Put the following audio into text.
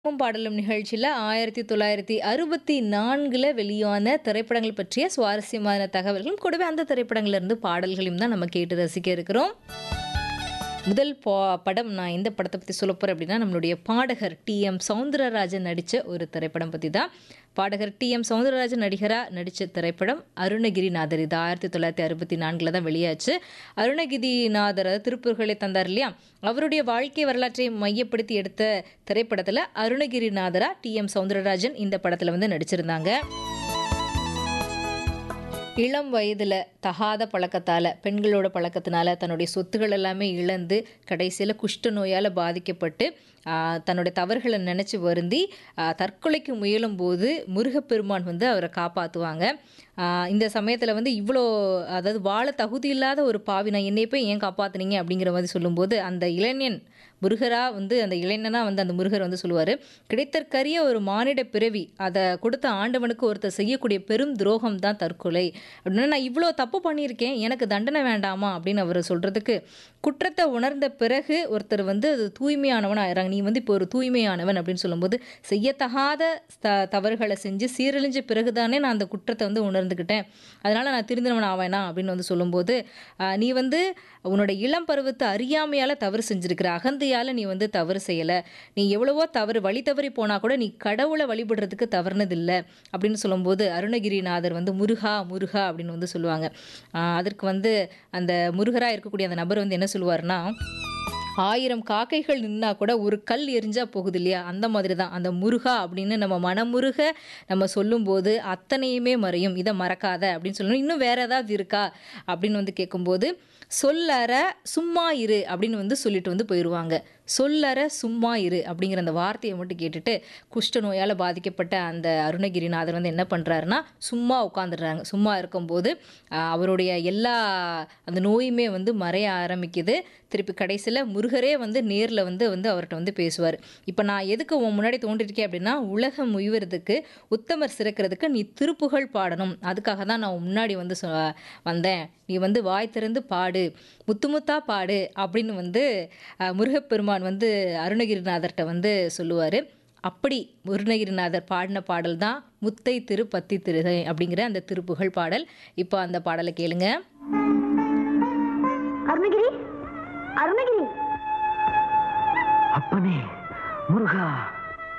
பாட்டும் பாடலும் நிகழ்ச்சியில் ஆயிரத்தி தொள்ளாயிரத்தி அறுபத்தி நான்கில் வெளியான திரைப்படங்கள் பற்றிய சுவாரஸ்யமான தகவல்களும் கூடவே அந்த திரைப்படங்கள்ல இருந்து பாடல்களையும் தான் நம்ம கேட்டு ரசிக்க இருக்கிறோம் முதல் பா படம் நான் எந்த படத்தை பற்றி சொல்ல போகிறேன் அப்படின்னா நம்மளுடைய பாடகர் டி எம் சவுந்தரராஜன் நடித்த ஒரு திரைப்படம் பற்றி தான் பாடகர் டி எம் சவுந்தரராஜன் நடிகராக நடித்த திரைப்படம் அருணகிரிநாதர் இது ஆயிரத்தி தொள்ளாயிரத்தி அறுபத்தி நான்கில் தான் வெளியாச்சு அருணகிரிநாதர் அதாவது திருப்பூர்களை தந்தார் இல்லையா அவருடைய வாழ்க்கை வரலாற்றை மையப்படுத்தி எடுத்த திரைப்படத்தில் அருணகிரிநாதரா டி எம் சவுந்தரராஜன் இந்த படத்தில் வந்து நடிச்சிருந்தாங்க இளம் வயதில் தகாத பழக்கத்தால் பெண்களோட பழக்கத்தினால தன்னுடைய சொத்துக்கள் எல்லாமே இழந்து கடைசியில் குஷ்ட நோயால் பாதிக்கப்பட்டு ஆஹ், தன்னுடைய தவறுகளை நினச்சி வருந்தி ஆஹ், தற்கொலைக்கு முயலும்போது முருகப்பெருமான் வந்து அவரை காப்பாற்றுவாங்க இந்த சமயத்தில் வந்து இவ்வளோ அதாவது வாழ தகுதி இல்லாத ஒரு பாவி நான் என்னை போய் ஏன் காப்பாத்துனீங்க அப்படிங்கிற மாதிரி சொல்லும்போது அந்த இளைஞன் முருகரா வந்து அந்த இளைஞனா வந்து அந்த முருகர் வந்து சொல்லுவார் கிடைத்தற்கரிய ஒரு மானிட பிறவி அதை கொடுத்த ஆண்டவனுக்கு ஒருத்தர் செய்யக்கூடிய பெரும் துரோகம் தான் தற்கொலை அப்படின்னா நான் இவ்வளோ தப்பு பண்ணியிருக்கேன் எனக்கு தண்டனை வேண்டாமா அப்படின்னு அவர் சொல்கிறதுக்கு குற்றத்தை உணர்ந்த பிறகு ஒருத்தர் வந்து அது தூய்மையானவன் ஆயிடுறாங்க நீ வந்து இப்போ ஒரு தூய்மையானவன் அப்படின்னு சொல்லும்போது செய்யத்தகாத த தவறுகளை செஞ்சு சீரழிஞ்ச பிறகுதானே நான் அந்த குற்றத்தை வந்து உணர்ந்துக்கிட்டேன் அதனால் நான் திருந்தினவன் ஆவேனா அப்படின்னு வந்து சொல்லும்போது ஆஹ், நீ வந்து உன்னோட இளம் பருவத்தை அறியாமையால் தவறு செஞ்சிருக்கிற அகந்தையால் நீ வந்து தவறு செய்யலை நீ எவ்வளவோ தவறு வழி தவறி போனால் கூட நீ கடவுளை வழிபடுறதுக்கு தவறுனதில்லை அப்படின்னு சொல்லும்போது அருணகிரிநாதர் வந்து முருகா முருகா அப்படின்னு வந்து சொல்லுவாங்க ஆஹ், அதற்கு வந்து அந்த முருகராக இருக்கக்கூடிய அந்த நபர் வந்து என்ன சொல்லுவார்னா ஆயிரம் காக்கைகள் நின்னா கூட ஒரு கல் எரிஞ்சா போகுது இல்லையா அந்த மாதிரி தான் அந்த முருகா அப்படின்னு நம்ம மனமுருக நம்ம சொல்லும்போது அத்தனையுமே மறையும் இதை மறக்காத அப்படின்னு சொல்லணும் இன்னும் வேற ஏதாவது இருக்கா அப்படின்னு வந்து கேட்கும்போது சொல்லற சும்மா இரு அப்படின்னு வந்து சொல்லிட்டு வந்து போயிடுவாங்க சொல்லற சும்மா இரு அப்படிங்கிற அந்த வார்த்தையை மட்டும் கேட்டுட்டு குஷ்ட நோயால் பாதிக்கப்பட்ட அந்த அருணகிரிநாதர் வந்து என்ன பண்ணுறாருன்னா சும்மா உட்காந்துடுறாங்க சும்மா இருக்கும்போது ஆஹ், அவருடைய எல்லா அந்த நோயுமே வந்து மறைய ஆரம்பிக்குது திருப்பி கடைசியில் முருகரே வந்து நேரில் வந்து வந்து அவர்கிட்ட வந்து பேசுவார் இப்போ நான் எதுக்கு உன் முன்னாடி தோன்றிருக்கேன் அப்படின்னா உலகம் உய்வறதுக்கு உத்தமர் சிறக்கிறதுக்கு நீ திருப்புகழ் பாடணும் அதுக்காக தான் நான் உன் முன்னாடி வந்து சொ- வந்தேன் நீ வந்து வாய் திறந்து பாடு முத்துமுத்தா பாடு அப்படின்னு வந்து அஹ், முருகப்பெருமான் வந்து அருணகிரிநாதர்கிட்ட வந்து சொல்லுவார் அப்படி முருககிரிநாதர் பாடின பாடல் தான் முத்தை திரு பத்தி திரு அப்படிங்கிற அந்த திருப்புகழ் பாடல் இப்போ அந்த பாடலை கேளுங்க அருணகிரி அருணகிரி அப்பனே முருகா